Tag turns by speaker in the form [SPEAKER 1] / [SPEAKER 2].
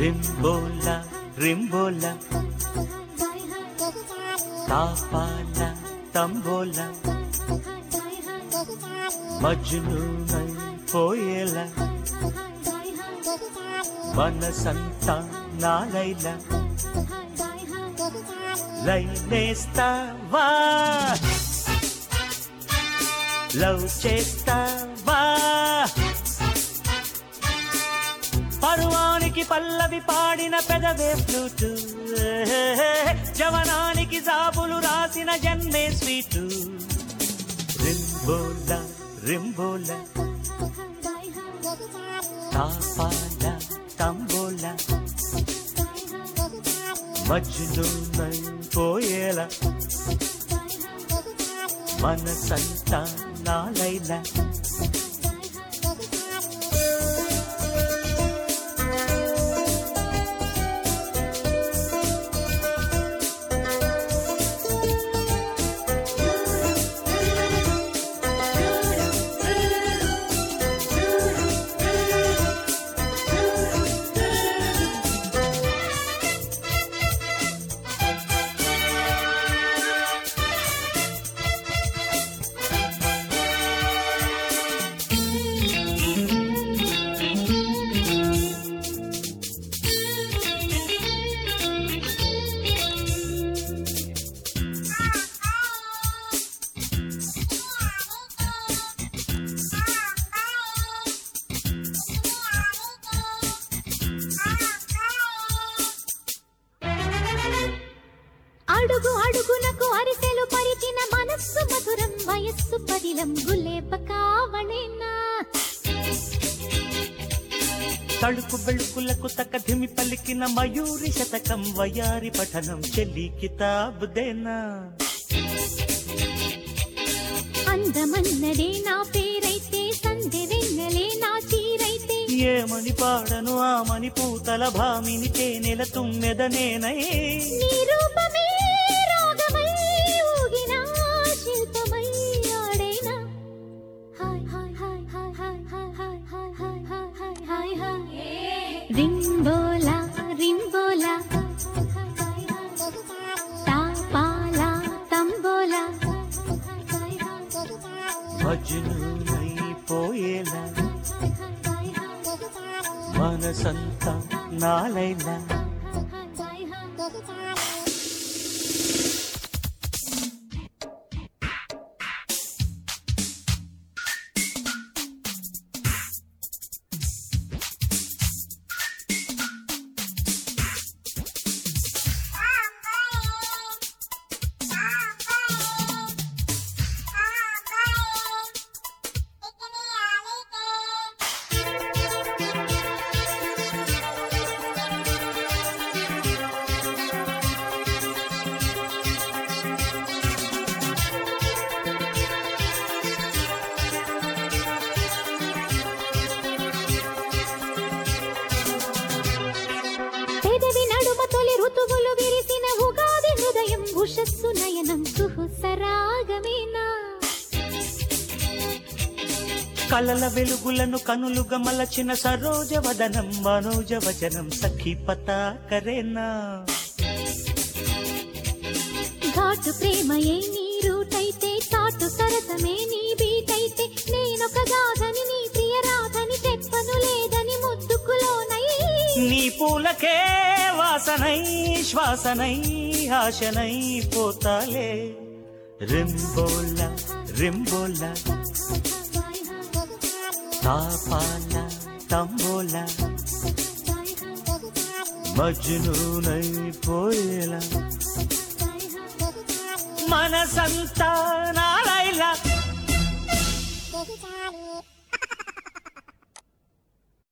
[SPEAKER 1] రింబోలా రింబోలా తాపాల తంబోలా మజ్నునై పోయేలా మనసంతా నాలైలా లైనేస్తావా లవ్ చేస్తావా పరువానికి పల్లవి పాడిన పెదవే ఫ్లూటు జవనానికి జాబులు రాసిన జన్మే స్వీటు రింబోలా రింబోలా తాపాల తంబోలా మజ్నునై పోయేలా మనసంతా నాలైలా
[SPEAKER 2] అడుగు అడుగునకు అరిసెలు పరిచిన మనస్సు మధురం వయస్సు పదిలం గులేప కావళేనా
[SPEAKER 1] తడుకు బెళుకులకు తకధిమి పలికిన మయూరి శతకం వయారి పఠనం చెల్లి కితాబ్ దేనా
[SPEAKER 2] అందమన్నదే నా పేరైతే సంధ్య వెన్నెలే నా చీరైతే
[SPEAKER 1] ఏమని పాడను ఆమని పూతల భామిని తేనెల తుమ్మెద నేనై
[SPEAKER 2] నీ రూపమే రాగమై ఊగిన శిల్పమై ఆడైనా హాయ్ హాయ్ హాయ్ హాయ్ హాయ్ హాయ్ హాయ్ హాయ్ హాయ్ హాయ్ హాయ్ హాయ్ రింబోలా రింబోలా తాపాలా తంబోలా
[SPEAKER 1] మజ్నునై పోయేలా మనసంతా నాలైలా
[SPEAKER 2] పెదవి నడుమ తొలి ఋతువులు విరిసిన ఉగాది హృదయం ఉషస్సు నయనం సుహుసరాగమేనా
[SPEAKER 1] కలల వెలుగులను కనులుగా మలచిన సరోజ వదనం మనోజ వచనం సఖీ పతాకరేనా
[SPEAKER 2] ఘాటు ప్రేమయే నీ రూటైతే చాటు సరసమే నీ బీటైతే నేనొక గాథని నీ ప్రియ రాధని చెప్పను లేదని ముద్దుకులోనై
[SPEAKER 1] నీ పూలకే వాసనై శ్వాసనై ఆశనై పోతాలే రింబోలా రింబోలా తాపాల తంబోలా మజ్నునై పోయేలా మనసంతా నాలైలా
[SPEAKER 2] Bye.